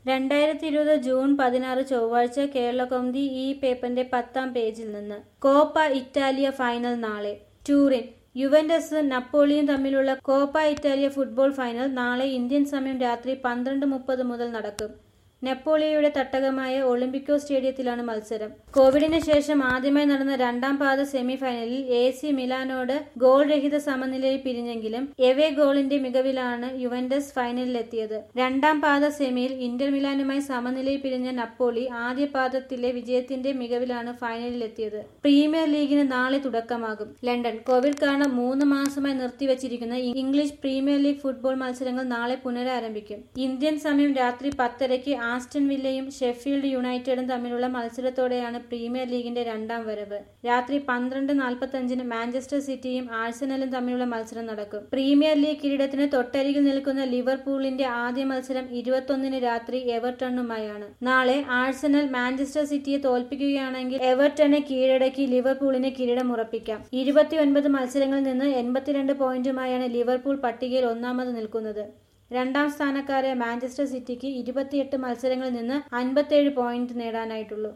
രണ്ടായിരത്തി ഇരുപത് ജൂൺ പതിനാറ് ചൊവ്വാഴ്ച കേരളകൗമുദി ഈ പേപ്പറിന്റെ പത്താം പേജിൽ നിന്ന് കോപ്പ ഇറ്റാലിയ ഫൈനൽ നാളെ ടൂറിൻ യുവന്റസ് നപ്പോളിയും തമ്മിലുള്ള കോപ്പ ഇറ്റാലിയ ഫുട്ബോൾ ഫൈനൽ നാളെ ഇന്ത്യൻ സമയം രാത്രി പന്ത്രണ്ട് മുപ്പത് മുതൽ നടക്കും നെപ്പോളിയയുടെ തട്ടകമായ ഒളിമ്പിക്കോ സ്റ്റേഡിയത്തിലാണ് മത്സരം കോവിഡിന് ശേഷം ആദ്യമായി നടന്ന രണ്ടാം പാദ സെമി ഫൈനലിൽ എ സി മിലാനോട് ഗോൾ രഹിത സമനിലയിൽ പിരിഞ്ഞെങ്കിലും എവേ ഗോളിന്റെ മികവിലാണ് യുവന്റസ് ഫൈനലിലെത്തിയത് രണ്ടാം പാദ സെമിയിൽ ഇന്റർ മിലാനുമായി സമനിലയിൽ പിരിഞ്ഞ നപ്പോളി ആദ്യ പാദത്തിലെ വിജയത്തിന്റെ മികവിലാണ് ഫൈനലിലെത്തിയത് പ്രീമിയർ ലീഗിന് നാളെ തുടക്കമാകും ലണ്ടൻ കോവിഡ് കാരണം മൂന്ന് മാസമായി നിർത്തിവച്ചിരിക്കുന്ന ഇംഗ്ലീഷ് പ്രീമിയർ ലീഗ് ഫുട്ബോൾ മത്സരങ്ങൾ നാളെ പുനരാരംഭിക്കും ഇന്ത്യൻ സമയം രാത്രി പത്തരയ്ക്ക് ആസ്റ്റൺ വില്ലയും ഷെഫീൽഡ് യുണൈറ്റഡും തമ്മിലുള്ള മത്സരത്തോടെയാണ് പ്രീമിയർ ലീഗിന്റെ രണ്ടാം വരവ് രാത്രി പന്ത്രണ്ട് നാൽപ്പത്തഞ്ചിന് മാഞ്ചസ്റ്റർ സിറ്റിയും ആഴ്സണലും തമ്മിലുള്ള മത്സരം നടക്കും പ്രീമിയർ ലീഗ് കിരീടത്തിന് തൊട്ടരികിൽ നിൽക്കുന്ന ലിവർപൂളിന്റെ ആദ്യ മത്സരം ഇരുപത്തൊന്നിന് രാത്രി എവർട്ടണുമായാണ് നാളെ ആഴ്സണൽ മാഞ്ചസ്റ്റർ സിറ്റിയെ തോൽപ്പിക്കുകയാണെങ്കിൽ എവർട്ടനെ കീഴടക്കി ലിവർപൂളിന് കിരീടം ഉറപ്പിക്കാം ഇരുപത്തിയൊൻപത് മത്സരങ്ങളിൽ നിന്ന് എൺപത്തിരണ്ട് പോയിന്റുമായാണ് ലിവർപൂൾ പട്ടികയിൽ ഒന്നാമത് നിൽക്കുന്നത് രണ്ടാം സ്ഥാനക്കാരെ മാഞ്ചസ്റ്റർ സിറ്റിക്ക് ഇരുപത്തിയെട്ട് മത്സരങ്ങളിൽ നിന്ന് അൻപത്തിയേഴ് പോയിന്റ് നേടാനായിട്ടുള്ളൂ